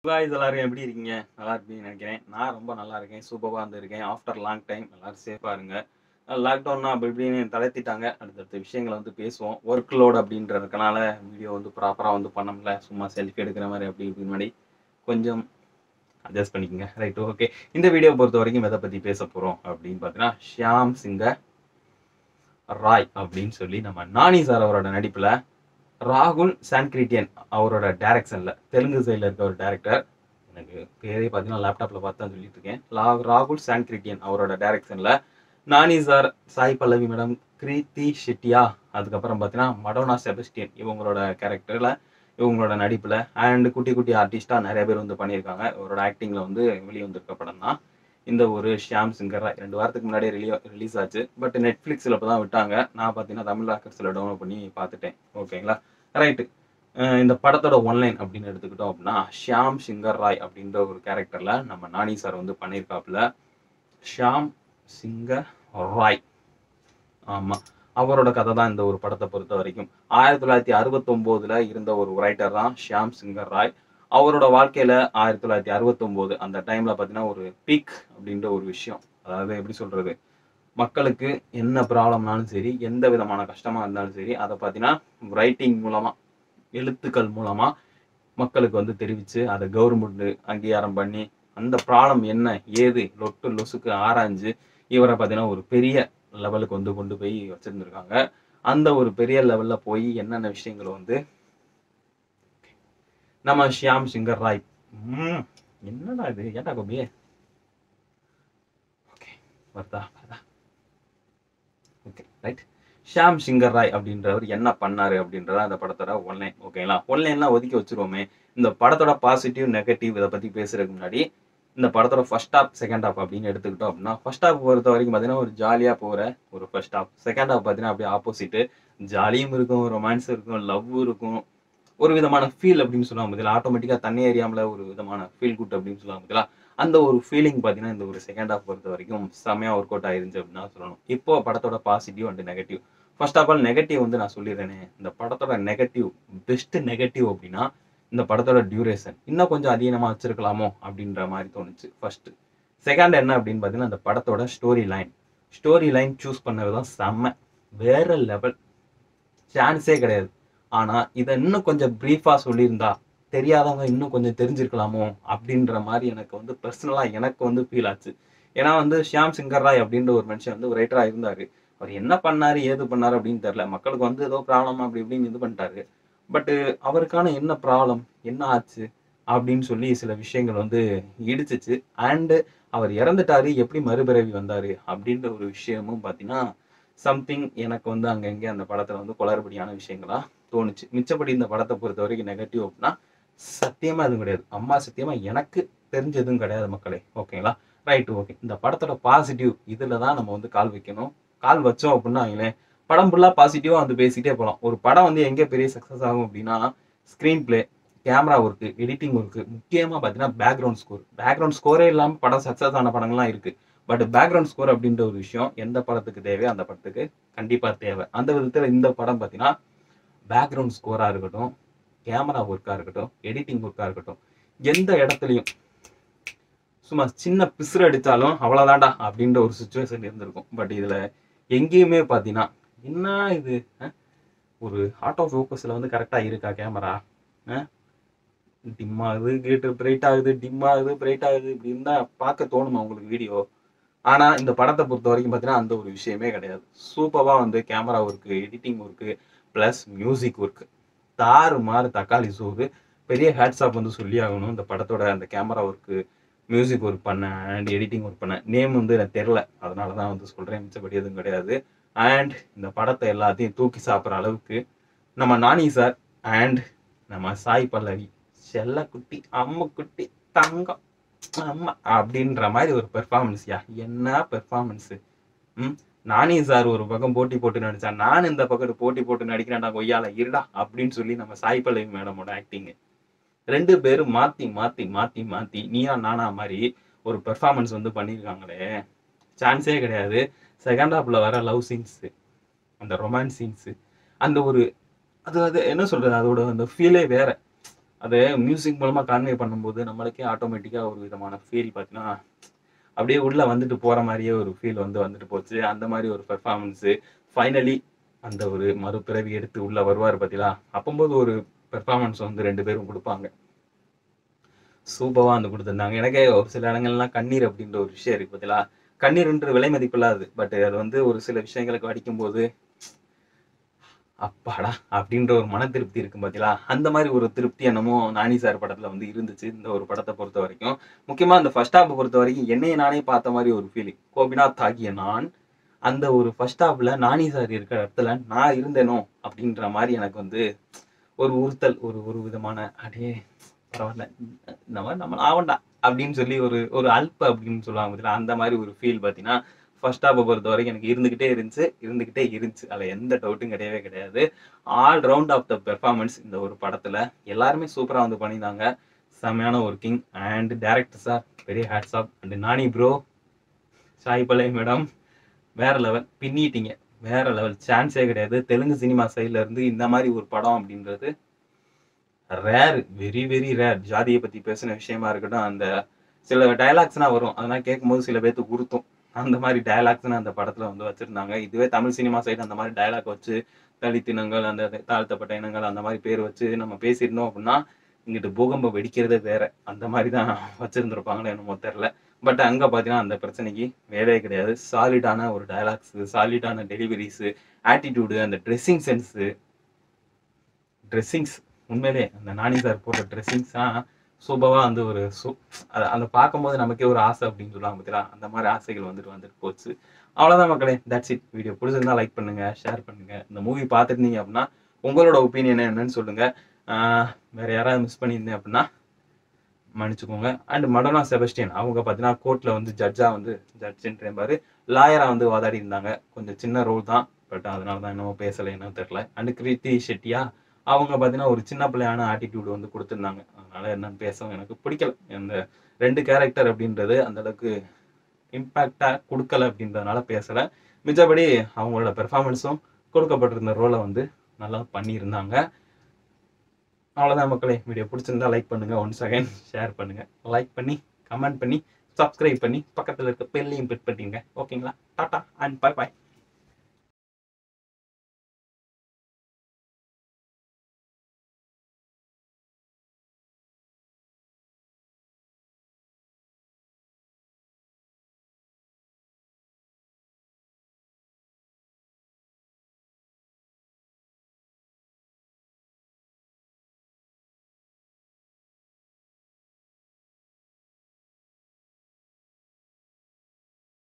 guys எல்லாரும் எப்படி இருக்கீங்க நல்லா இருப்பீங்கன்னு நினைக்கிறேன் நான் ரொம்ப நல்லா இருக்கேன் சூப்பராக இருந்திருக்கேன் ஆஃப்டர் லாங் டைம் எல்லாரும் சேஃபாக இருங்க லாக்டவுன்னா அப்படி இப்படின்னு தளர்த்திட்டாங்க அடுத்தடுத்த விஷயங்களை வந்து பேசுவோம் ஒர்க் லோட் அப்படின்றதுக்கனால வீடியோ வந்து ப்ராப்பராக வந்து பண்ண முடியல சும்மா செல்ஃபி எடுக்கிற மாதிரி அப்படி இப்படி மாதிரி கொஞ்சம் அட்ஜஸ்ட் பண்ணிக்கோங்க ரைட் ஓகே இந்த வீடியோ பொறுத்த வரைக்கும் எதை பற்றி பேச போகிறோம் அப்படின்னு பார்த்தீங்கன்னா ஷியாம் சிங்க ராய் அப்படின்னு சொல்லி நம்ம நானி சார் அவரோட நடிப்பில் ராகுல் சான்கிரிட்டியன் அவரோட டைரக்ஷனில் தெலுங்கு சைடில் இருக்க ஒரு டேரக்டர் எனக்கு பேரே பார்த்தீங்கன்னா லேப்டாப்பில் பார்த்து தான் சொல்லிட்டு இருக்கேன் லா ராகுல் சான்கிரிட்டியன் அவரோட டைரக்ஷனில் நானி சார் சாய் பல்லவி மேடம் கிருத்தி ஷெட்டியா அதுக்கப்புறம் பார்த்தீங்கன்னா மடோனா செபஸ்டியன் இவங்களோட கேரக்டரில் இவங்களோட நடிப்பில் அண்ட் குட்டி குட்டி ஆர்டிஸ்டாக நிறைய பேர் வந்து பண்ணியிருக்காங்க இவரோட ஆக்டிங்கில் வந்து வெளியே வந்திருக்க படம் தான் இந்த ஒரு ஷியாம் சிங்கர் ரெண்டு வாரத்துக்கு முன்னாடியே ரிலீ ரிலீஸ் ஆச்சு பட் நெட்ஃப்ளிக்ஸில் இப்போ தான் விட்டாங்க நான் பார்த்தீங்கன்னா தமிழ் ஆக்கர்ஸில் டவுன்லோட் பண்ணி பார்த்துட்டேன் ஓகேங்களா ரைட்டு இந்த படத்தோட ஒன்லைன் அப்படின்னு எடுத்துக்கிட்டோம் அப்படின்னா ஷியாம் சிங்கர் ராய் அப்படின்ற ஒரு கேரக்டரில் நம்ம நானி சார் வந்து பண்ணியிருக்காப்புல ஷியாம் சிங்கர் ராய் ஆமாம் அவரோட கதை தான் இந்த ஒரு படத்தை பொறுத்த வரைக்கும் ஆயிரத்தி தொள்ளாயிரத்தி அறுபத்தொம்போதுல இருந்த ஒரு ரைட்டர் தான் ஷியாம் சிங்கர் ராய் அவரோட வாழ்க்கையில ஆயிரத்தி தொள்ளாயிரத்தி அறுபத்தொம்போது அந்த டைம்ல பார்த்தீங்கன்னா ஒரு பீக் அப்படின்ற ஒரு விஷயம் அதாவது எப்படி சொல்றது மக்களுக்கு என்ன ப்ராப்ளம்னாலும் சரி எந்த விதமான கஷ்டமா இருந்தாலும் சரி அதை பார்த்தீங்கன்னா ரைட்டிங் மூலமா எழுத்துக்கள் மூலமா மக்களுக்கு வந்து தெரிவிச்சு அதை கவர்மெண்ட் அங்கீகாரம் பண்ணி அந்த ப்ராப்ளம் என்ன ஏது லொட்டு லொசுக்கு ஆராய்ஞ்சு இவரை பார்த்தீங்கன்னா ஒரு பெரிய லெவலுக்கு வந்து கொண்டு போய் வச்சிருந்திருக்காங்க அந்த ஒரு பெரிய லெவல்ல போய் என்னென்ன விஷயங்களை வந்து நம்ம ஷியாம் சிங்கர் ராய் ம், என்னடா இது ஏன்டா கோபி ஓகே வருதா வருதா ஓகே ரைட் ஷியாம் சிங்கர் ராய் அப்படின்றவர் என்ன பண்ணாரு அப்படின்றத அந்த படத்தோட ஒன்லைன் ஓகேங்களா ஒன்லைன்லாம் ஒதுக்கி வச்சிருவோமே இந்த படத்தோட பாசிட்டிவ் நெகட்டிவ் இதை பத்தி பேசுறதுக்கு முன்னாடி இந்த படத்தோட ஃபர்ஸ்ட் ஹாப் செகண்ட் ஹாப் அப்படின்னு எடுத்துக்கிட்டோம் அப்படின்னா ஃபர்ஸ்ட் ஹாப் பொறுத்த வரைக்கும் பார்த்தீங்கன்னா ஒரு ஜாலியாக போகிற ஒரு ஃபர்ஸ்ட் ஹாப் செகண்ட் ஹாப் பார்த்தீங்கன்னா அப்படியே ஆப்போசிட்டு ஜாலியும் இருக்கும் ரொமான்ஸ் இருக்கும் லவ் இருக்கும் ஒரு விதமான ஃபீல் அப்படின்னு சொல்லுவாங்க பதிலா ஆட்டோமேட்டிக்காக தண்ணி அறியாமல ஒரு விதமான ஃபீல் குட் அப்படின்னு சொல்லுவாங்க பதிலா அந்த ஒரு ஃபீலிங் பார்த்தீங்கன்னா இந்த ஒரு செகண்ட் ஹாஃப் பொறுத்த வரைக்கும் செம்மையாக ஒர்க் அவுட் ஆயிருந்துச்சு அப்படின்னு தான் சொல்லணும் இப்போ படத்தோட positive and negative first of all negative வந்து நான் சொல்லிடுறேனே இந்த படத்தோட நெகட்டிவ் பெஸ்ட் நெகட்டிவ் அப்படின்னா இந்த படத்தோட டியூரேஷன் இன்னும் கொஞ்சம் அதிகமாக வச்சிருக்கலாமோ அப்படின்ற மாதிரி தோணுச்சு ஃபர்ஸ்ட் செகண்ட் என்ன அப்படின்னு பார்த்தீங்கன்னா இந்த படத்தோட story line story line choose பண்ணது தான் செம்ம வேற லெவல் சான்ஸே கிடையாது ஆனா இதை இன்னும் கொஞ்சம் பிரீஃபா சொல்லியிருந்தா தெரியாதவங்க இன்னும் கொஞ்சம் தெரிஞ்சிருக்கலாமோ அப்படின்ற மாதிரி எனக்கு வந்து பர்சனலா எனக்கு வந்து ஃபீல் ஆச்சு ஏன்னா வந்து ஷியாம் சிங்கர் ராய் அப்படின்ற ஒரு மனுஷன் வந்து ஒரு ரைட்டரா இருந்தாரு அவர் என்ன பண்ணாரு ஏது பண்ணாரு அப்படின்னு தெரியல மக்களுக்கு வந்து ஏதோ ப்ராப்ளம் அப்படி இப்படின்னு இது பண்ணிட்டாரு பட் அவருக்கான என்ன ப்ராப்ளம் என்ன ஆச்சு அப்படின்னு சொல்லி சில விஷயங்கள் வந்து இடிச்சிச்சு அண்டு அவர் இறந்துட்டாரு எப்படி மறுபிறவி வந்தாரு அப்படின்ற ஒரு விஷயமும் பார்த்தீங்கன்னா சம்திங் எனக்கு வந்து அங்கங்கே அந்த படத்துல வந்து குளறுபடியான விஷயங்களா தோணுச்சு மிச்சப்படி இந்த படத்தை பொறுத்த வரைக்கும் நெகட்டிவ் அப்படின்னா சத்தியமா எதுவும் கிடையாது அம்மா சத்தியமா எனக்கு தெரிஞ்ச எதுவும் கிடையாது மக்களே ஓகேங்களா ரைட் ஓகே இந்த படத்தோட பாசிட்டிவ் இதுல தான் நம்ம வந்து கால் வைக்கணும் கால் வச்சோம் அப்படின்னா வைங்களேன் படம் ஃபுல்லா பாசிட்டிவா வந்து பேசிட்டே போகலாம் ஒரு படம் வந்து எங்க பெரிய சக்சஸ் ஆகும் அப்படின்னா screenplay camera work editing work முக்கியமா பார்த்தீங்கன்னா பேக்ரவுண்ட் ஸ்கோர் பேக்ரவுண்ட் ஸ்கோரே இல்லாமல் படம் சக்சஸ் ஆன படங்கள்லாம் இருக்கு பட் பேக்ரவுண்ட் ஸ்கோர் அப்படின்ற ஒரு விஷயம் எந்த படத்துக்கு தேவையோ அந்த படத்துக்கு கண்டிப்பா தேவை அந்த விதத்துல இந்த படம் பார்த்தீங்கன்னா பேக்ரவுண்ட் ஸ்கோரா இருக்கட்டும் கேமரா ஒர்க்கா இருக்கட்டும் எடிட்டிங் ஒர்க்கா இருக்கட்டும் எந்த இடத்துலையும் சும்மா சின்ன பிசுறு அடித்தாலும் அவ்வளோதான்டா அப்படின்ற ஒரு சுச்சுவேஷன் இருந்திருக்கும் பட் இதுல எங்கேயுமே பார்த்தீங்கன்னா என்ன இது அஹ்? ஒரு ஆட்டோ ஃபோக்கஸில் வந்து கரெக்டாக இருக்கா கேமரா டிம் ஆகுது கேட்டு பிரைட் ஆகுது டிம் ஆகுது பிரைட் ஆகுது இப்படி இருந்தால் பார்க்க தோணுமா உங்களுக்கு வீடியோ ஆனால் இந்த படத்தை பொறுத்த வரைக்கும் பார்த்தீங்கன்னா அந்த ஒரு விஷயமே கிடையாது சூப்பராக வந்து camera work editing work plus music work தாறு மாறு தக்காளி சோறு பெரிய ஹேட்ஸ்ஆப் வந்து சொல்லி ஆகணும் இந்த படத்தோட அந்த கேமரா ஒர்க்கு மியூசிக் ஒர்க் பண்ணேன் அண்ட் எடிட்டிங் ஒர்க் பண்ணேன் நேம் வந்து எனக்கு தெரில அதனால தான் வந்து சொல்கிறேன் மிச்சப்படி எதுவும் கிடையாது அண்ட் இந்த படத்தை எல்லாத்தையும் தூக்கி சாப்பிட்ற அளவுக்கு நம்ம நானி சார் அண்ட் நம்ம சாய் பல்லவி செல்லக்குட்டி அம்முக்குட்டி தங்கம் அம்மா அப்படின்ற மாதிரி ஒரு பெர்ஃபார்மன்ஸ்யா என்ன பெர்ஃபார்மன்ஸு ம் நானி சார் ஒரு பக்கம் போட்டி போட்டு நடிச்சா நான் இந்த பக்கம் போட்டி போட்டு நடிக்கிறேன்டா கொய்யால இருடா அப்படின்னு சொல்லி நம்ம சாய் பல்லவி மேடமோட ஆக்டிங் ரெண்டு பேரும் மாத்தி மாத்தி மாத்தி மாத்தி நீயா நானா மாதிரி ஒரு பெர்ஃபார்மன்ஸ் வந்து பண்ணியிருக்காங்களே சான்ஸே கிடையாது செகண்ட் ஹாப்ல வர லவ் சீன்ஸ் அந்த ரொமான்ஸ் சீன்ஸ் அந்த ஒரு அது அது என்ன சொல்றது அதோட அந்த ஃபீலே வேற அது மியூசிக் மூலமா கான்வே பண்ணும்போது நம்மளுக்கே ஆட்டோமேட்டிக்கா ஒரு விதமான ஃபீல் பார்த்தீங்கன்னா அப்படியே உள்ள வந்துட்டு போற மாதிரியே ஒரு ஃபீல் வந்து வந்துட்டு போச்சு அந்த மாதிரி ஒரு பெர்ஃபார்மன்ஸ் ஃபைனலி அந்த ஒரு மறுபிறவி எடுத்து உள்ள வருவார் பார்த்தீங்களா அப்பம்போது ஒரு பெர்ஃபார்மன்ஸ் வந்து ரெண்டு பேரும் கொடுப்பாங்க சூப்பராக வந்து கொடுத்துருந்தாங்க எனக்கே ஒரு சில இடங்கள்லாம் கண்ணீர் அப்படின்ற ஒரு விஷயம் இருக்கு பார்த்தீங்களா கண்ணீர்ன்ற விலை மதிப்பில்லாது பட் அது வந்து ஒரு சில விஷயங்களுக்கு அடிக்கும்போது அப்பாடா அப்படின்ற ஒரு மன திருப்தி இருக்கும் பார்த்தீங்களா அந்த மாதிரி ஒரு திருப்தி என்னமோ நானி சார் படத்துல வந்து இருந்துச்சு இந்த ஒரு படத்தை பொறுத்த வரைக்கும் முக்கியமா அந்த ஃபர்ஸ்ட் ஹாஃப் பொறுத்த வரைக்கும் என்னைய நானே பார்த்த மாதிரி ஒரு ஃபீலிங் கோபிநாத் ஆகிய நான் அந்த ஒரு ஃபர்ஸ்ட் ஹாஃப்ல நானி சார் இருக்கிற இடத்துல நான் இருந்தேனோ அப்படின்ற மாதிரி எனக்கு வந்து ஒரு உறுத்தல் ஒரு ஒரு விதமான அடே பரவாயில்ல இந்த மாதிரி நம்ம ஆவண்டா அப்படின்னு சொல்லி ஒரு ஒரு அல்ப அப்படின்னு சொல்லுவாங்க பார்த்தீங்களா அந்த மாதிரி ஒரு ஃபீல் பார்த்தீங்கன்னா ஃபர்ஸ்ட் ஹாஃபை பொறுத்த வரைக்கும் எனக்கு இருந்துகிட்டே இருந்துச்சு இருந்துகிட்டே இருந்துச்சு அதில் எந்த டவுட்டும் கிடையவே கிடையாது all round of the performance இந்த ஒரு படத்துல எல்லாருமே சூப்பரா வந்து பண்ணியிருந்தாங்க செம்மையான ஒர்க்கிங் அண்ட் டேரக்டர் சார் பெரிய hats off and Nani bro Sai Pallavi madam வேற லெவல் பின்னிட்டீங்க வேற லெவல் சான்ஸே கிடையாது தெலுங்கு சினிமா சைட்ல இருந்து இந்த மாதிரி ஒரு படம் அப்படின்றது ரேர் வெரி வெரி ரேர் ஜாதியை பத்தி பேசின விஷயமா இருக்கட்டும் அந்த சில டயலாக்ஸ்லாம் வரும் அதெல்லாம் கேட்கும்போது சில பேர்த்துக்கு உறுத்தும் அந்த மாதிரி டயலாக்ஸ்னு அந்த படத்துல வந்து வச்சிருந்தாங்க இதுவே தமிழ் சினிமா சைடு அந்த மாதிரி டயலாக் வச்சு தலித் இனங்கள் அந்த தாழ்த்தப்பட்ட இனங்கள் அந்த மாதிரி பேர் வச்சு நம்ம பேசியிருந்தோம் அப்படின்னா இங்கிட்டு பூகம்பம் வெடிக்கிறதே வேற அந்த மாதிரி தான் வச்சிருந்திருப்பாங்களோ என்னமோ தெரில பட் அங்க பாத்தீங்கன்னா அந்த பிரச்சனைக்கு வேலையே கிடையாது சாலிடான ஒரு டயலாக்ஸ் சாலிடான டெலிவரிஸ் ஆட்டிடியூடு அந்த ட்ரெஸ்ஸிங் சென்ஸு ட்ரெஸ்ஸிங்ஸ் உண்மையிலே அந்த நானி சார் போட்ட ட்ரெஸ்ஸிங்ஸ்லாம் சூப்பராக வந்து ஒரு சூ அதை அந்த பார்க்கும்போது நமக்கே ஒரு ஆசை அப்படின்னு சொல்லுவாங்க பார்த்தீங்களா அந்த மாதிரி ஆசைகள் வந்துட்டு வந்துட்டு போச்சு அவ்வளோதான் மக்களே தட்ஸ் இட் வீடியோ பிடிச்சிருந்தா லைக் பண்ணுங்க ஷேர் பண்ணுங்க இந்த மூவி பார்த்துருந்தீங்க அப்படின்னா உங்களோட ஒப்பீனியன் என்னன்னு சொல்லுங்க ஆஹ் வேற யாராவது மிஸ் பண்ணியிருந்தேன் அப்படின்னா மன்னிச்சுக்கோங்க அண்ட் மடோனா செபஸ்டியன் அவங்க பார்த்தீங்கன்னா கோர்ட்டில் வந்து ஜட்ஜாக வந்து ஜட்ஜுன்ற பாரு லாயராக வந்து வாதாடி இருந்தாங்க கொஞ்சம் சின்ன ரோல் தான் பட் அதனால தான் என்னமோ பேசலை என்னன்னு தெரில அண்ட் கிருத்தி ஷெட்டியா அவங்க பார்த்தீங்கன்னா ஒரு சின்ன பிள்ளையான ஆட்டிடியூட் வந்து கொடுத்துருந்தாங்க அதனால என்னன்னு பேசவும் எனக்கு பிடிக்கல இந்த ரெண்டு கேரக்டர் அப்படின்றது அந்த அளவுக்கு இம்பேக்டாக கொடுக்கல அப்படின்றதுனால பேசலை மிச்சபடி அவங்களோட பெர்ஃபார்மன்ஸும் கொடுக்கப்பட்டிருந்த ரோலை வந்து நல்லா பண்ணியிருந்தாங்க அவ்வளோதான் மக்களே வீடியோ பிடிச்சிருந்தா லைக் பண்ணுங்க ஒன் செகண்ட் ஷேர் பண்ணுங்க லைக் பண்ணி கமெண்ட் பண்ணி சப்ஸ்கிரைப் பண்ணி பக்கத்தில் இருக்க பெல்லையும் பிட் பண்ணிங்க ஓகேங்களா டாட்டா அண்ட் பை பாய்